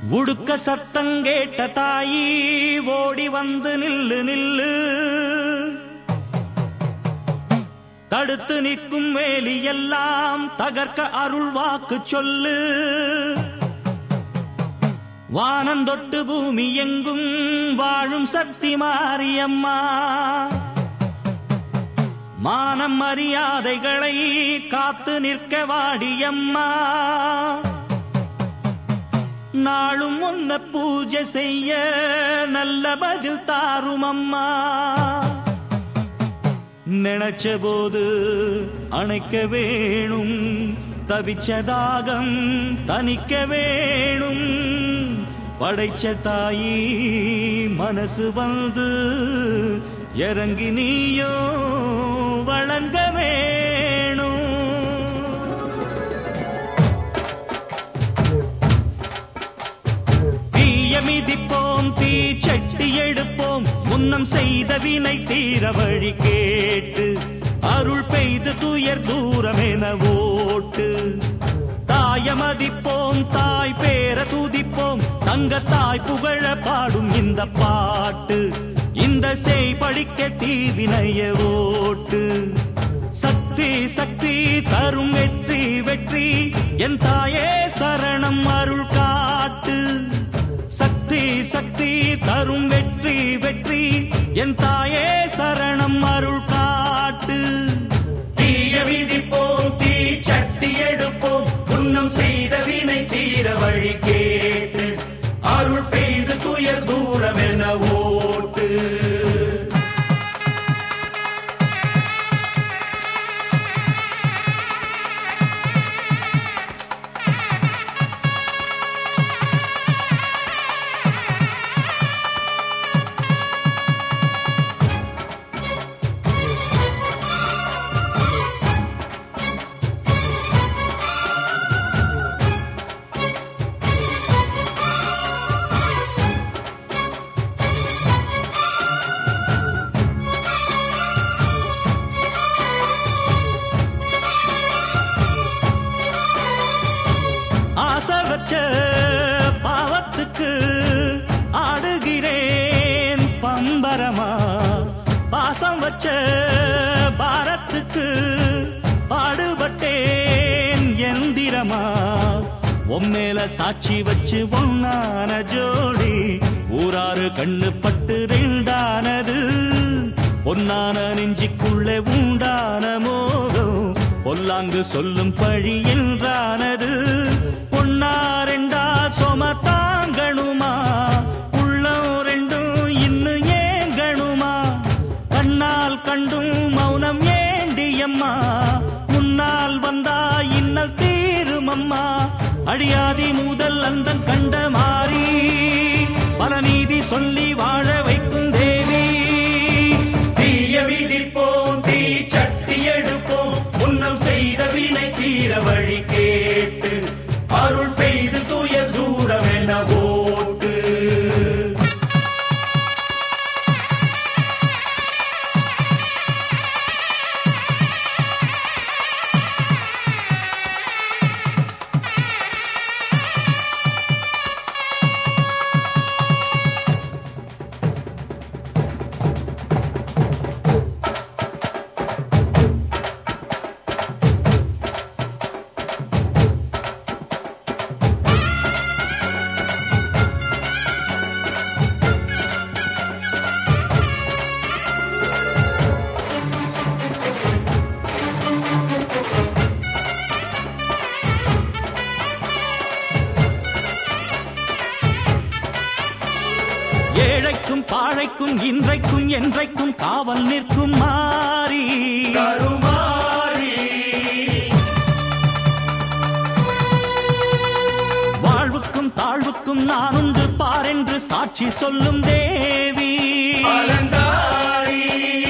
உடுக்க சத்தம் கேட்ட தாயி ஓடி வந்து நில்லு நில்லு தடுத்து நிற்கும் வேலி எல்லாம் தகர்க்க அருள் வாக்கு சொல்லு வானந்தொட்டு பூமி எங்கும் வாழும் சக்தி மாரியம்மா மானம் மரியாதைகளை காத்து நிற்க வாடியம்மா நாளும் உன்ன பூஜை செய்ய நல்ல பதில் தாரும் அம்மா நினைச்ச போது அணைக்க வேணும் தவிச்ச தாகம் தணிக்க வேணும் படைச்ச தாயி மனசு வந்து இறங்கி நீயோ வழங்க வேணும் தீய மிதிப்போம் தீ சட்டி எடுப்போம் முன்னம் செய்த வினை தீர வழி கேட்டு அருள் பெய்து துயர் தூரம் என ஓட்டு தாய மதிப்போம் தாய் பேர துதிப்போம் தங்க தாய் புகழ பாடும் இந்த பாட்டு இந்த செய் படிக்க தீவினைய ஓட்டு சக்தி சக்தி தரும் வெற்றி வெற்றி என் தாயே சரணம் அருள் காட்டு சக்தி சக்தி தரும் வெற்றி வெற்றி என் தாயே சரணம் அருள் காட்டு தீய விதிப்போம் தீ சட்டி எடுப்போம் புன்னம் செய்த வினை தீர வழி கேட்டு அருள் பெய்து துயர் தூரம் என ஓட்டு ஆசை வச்ச பாவத்துக்கு ஆடுகிறேன் பம்பரமா பாசம் வச்ச பாரத்துக்கு பாடுபட்டேன் எந்திரமா உம்மேல சாட்சி வச்சு ஒன்னான ஜோடி ஊராறு கண்ணு பட்டு ரெண்டானது பொன்னான நெஞ்சிக்குள்ளே உண்டான மோகம் பொல்லாங்கு சொல்லும் பழி என்றானது பொன்னா ரெண்டா சொம தாங்கணுமா உள்ளம் ரெண்டும் இன்னும் ஏங்கணுமா கண்ணால் கண்டும் மௌனம் ஏண்டியம்மா முன்னால் வந்தா இன்னல் தீருமம்மா அடியாதி முதல் அந்த கண்ட மாறி பல நீதி சொல்லி வாழ வைக்கும் தேவி தீய விதிப்போம் தீ சட்டி எடுப்போம் முன்னம் செய்த வினை தீர வழி கேட்டு அருள் பெய்து துயர் தூரம் என ஓட்டு ஏழைக்கும் பாழைக்கும் இன்றைக்கும் என்றைக்கும் காவல் நிற்கும் மாறி கருமாறி வாழ்வுக்கும் தாழ்வுக்கும் நான் உண்டு பாரென்று சாட்சி சொல்லும் தேவி அலங்காரி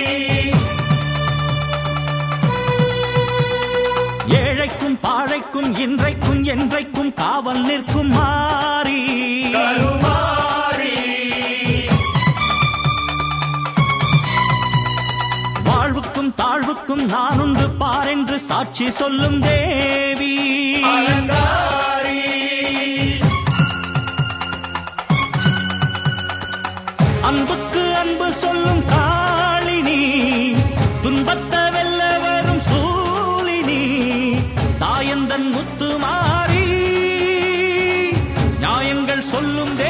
ஏழைக்கும் பாழைக்கும் இன்றைக்கும் என்றைக்கும் காவல் நிற்கும் மாறி கருமாறி வாழ்வுக்கும் தாழ்வுக்கும் நான் உண்டு பாரென்று சாட்சி சொல்லும் தேவி அலங்காரி எந்தன் முத்துமாரி நியாயங்கள் சொல்லும்